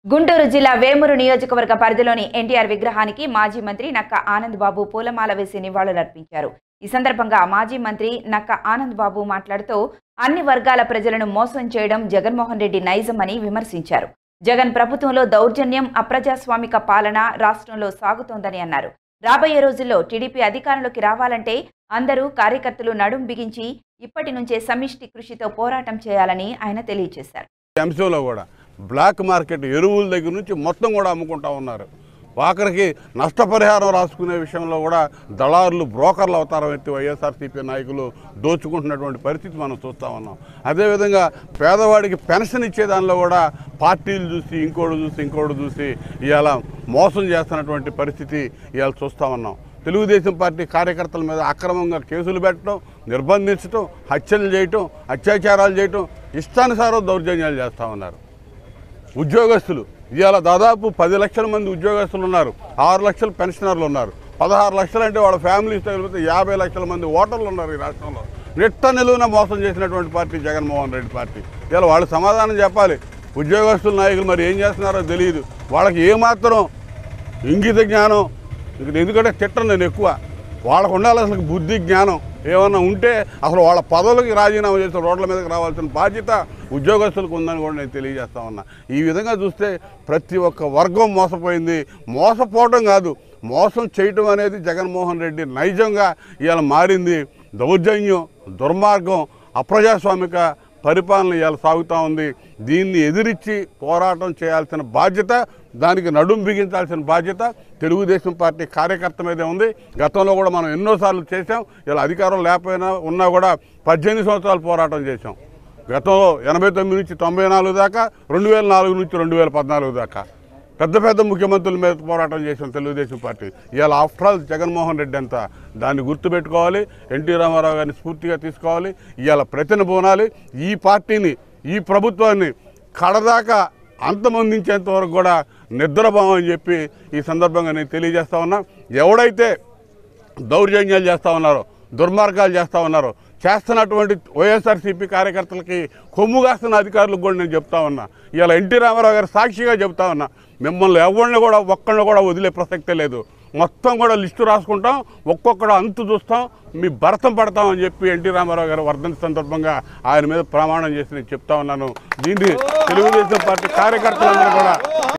గుంటూరు జిల్లా వేమూరు నియోజకవర్గ పరిధిలోని ఎన్టీఆర్ విగ్రహానికి మాజీ మంత్రి నక్క ఆనంద్ బాబు పూలమాల వేసి నివాళులర్పించారు ఈ సందర్భంగా మాజీ మంత్రి నక్క ఆనంద్ బాబు మాట్లాడుతూ అన్ని వర్గాల ప్రజలను మోసం చేయడం జగన్మోహన్ రెడ్డి నైజం అని విమర్శించారు జగన్ ప్రభుత్వంలో దౌర్జన్యం అప్రజాస్వామిక పాలన రాష్ట్రంలో సాగుతోందని అన్నారు రాబోయే రోజుల్లో టీడీపీ అధికారంలోకి రావాలంటే అందరూ కార్యకర్తలు నడుం బిగించి ఇప్పటి నుంచే సమిష్టి కృషితో పోరాటం చేయాలని ఆయన తెలియజేశారు ఈ అంశంలో కూడా బ్లాక్ మార్కెట్ ఎరువుల దగ్గర నుంచి మొత్తం కూడా అమ్ముకుంటా ఉన్నారు ఆఖరికి నష్టపరిహారం రాసుకునే విషయంలో కూడా దళారులు బ్రోకర్లు అవతారం ఎత్తి వైఎస్ఆర్సీపీ నాయకులు దోచుకుంటున్నటువంటి పరిస్థితి మనం చూస్తూ ఉన్నాం అదేవిధంగా పేదవాడికి పెన్షన్ ఇచ్చే దానిలో కూడా పార్టీలు చూసి ఇంకోటి చూసి ఇంకోటి చూసి ఇవాళ మోసం చేస్తున్నటువంటి పరిస్థితి ఇవాళ చూస్తూ ఉన్నాం తెలుగుదేశం పార్టీ కార్యకర్తల మీద అక్రమంగా కేసులు పెట్టడం నిర్బంధించడం హత్యలు చేయటం అత్యాచారాలు చేయటం ఇష్టానుసారం దౌర్జన్యాలు చేస్తూ ఉన్నారు ఉద్యోగస్తులు ఇవాళ దాదాపు పది లక్షల మంది ఉద్యోగస్తులు ఉన్నారు ఆరు లక్షల పెన్షనర్లు ఉన్నారు పదహారు లక్షలు అంటే వాళ్ళ ఫ్యామిలీస్ తగిలిపోతే యాభై లక్షల మంది ఓటర్లు ఉన్నారు ఈ రాష్ట్రంలో నిట్ట నిలువున మోసం చేసినటువంటి పార్టీ జగన్మోహన్ రెడ్డి పార్టీ ఇవాళ వాళ్ళు సమాధానం చెప్పాలి ఉద్యోగస్తుల నాయకులు మరి ఏం చేస్తున్నారో తెలియదు వాళ్ళకి ఏమాత్రం ఇంగిత జ్ఞానం ఇంక ఎందుకంటే తిట్టను నేను ఎక్కువ వాళ్ళకు ఉండాలి అసలు బుద్ధి జ్ఞానం ఏమన్నా ఉంటే అసలు వాళ్ళ పదవులకి రాజీనామా చేసి రోడ్ల మీదకి రావాల్సిన బాధ్యత ఉద్యోగస్తులకు ఉందని కూడా నేను తెలియజేస్తా ఉన్నా ఈ విధంగా చూస్తే ప్రతి ఒక్క వర్గం మోసపోయింది మోసపోవడం కాదు మోసం చేయటం అనేది జగన్మోహన్ రెడ్డి నైజంగా ఇవాళ మారింది దౌర్జన్యం దుర్మార్గం అప్రజాస్వామిక పరిపాలన ఇవాళ సాగుతూ ఉంది దీన్ని ఎదిరించి పోరాటం చేయాల్సిన బాధ్యత దానికి నడుం బిగించాల్సిన బాధ్యత తెలుగుదేశం పార్టీ కార్యకర్త మీదే ఉంది గతంలో కూడా మనం ఎన్నోసార్లు చేసాం ఇలా అధికారం లేకపోయినా ఉన్నా కూడా పద్దెనిమిది సంవత్సరాలు పోరాటం చేసాం గతంలో ఎనభై తొమ్మిది నుంచి తొంభై నాలుగు దాకా రెండు వేల నాలుగు నుంచి రెండు వేల పద్నాలుగు దాకా పెద్ద పెద్ద ముఖ్యమంత్రుల మీద పోరాటం చేసిన తెలుగుదేశం పార్టీ ఇవాళ ఆఫ్టర్ ఆల్ జగన్మోహన్ రెడ్డి అంతా దాన్ని గుర్తుపెట్టుకోవాలి ఎన్టీ రామారావు గారిని స్ఫూర్తిగా తీసుకోవాలి ఇవాళ ప్రతినబోనాలి ఈ పార్టీని ఈ ప్రభుత్వాన్ని కడదాకా అంతమొందించేంత వరకు కూడా నిద్రపోమని చెప్పి ఈ సందర్భంగా నేను తెలియజేస్తా ఉన్నా ఎవడైతే దౌర్జన్యాలు చేస్తూ ఉన్నారో దుర్మార్గాలు చేస్తూ ఉన్నారో చేస్తున్నటువంటి వైఎస్ఆర్సీపీ కార్యకర్తలకి కొమ్ము కాస్తున్న అధికారులకు కూడా నేను చెప్తా ఉన్నా ఇవాళ ఎన్టీ రామారావు గారు సాక్షిగా చెప్తా ఉన్నా మిమ్మల్ని ఎవరిని కూడా ఒక్కడిని కూడా వదిలే ప్రసక్తే లేదు మొత్తం కూడా లిస్టు రాసుకుంటాం ఒక్కొక్కడు అంతు చూస్తాం మీ భరతం పడతాం అని చెప్పి ఎన్టీ రామారావు గారు వర్ధంతి సందర్భంగా ఆయన మీద ప్రమాణం చేసి నేను చెప్తా ఉన్నాను దీన్ని తెలుగుదేశం పార్టీ కార్యకర్తలందరూ కూడా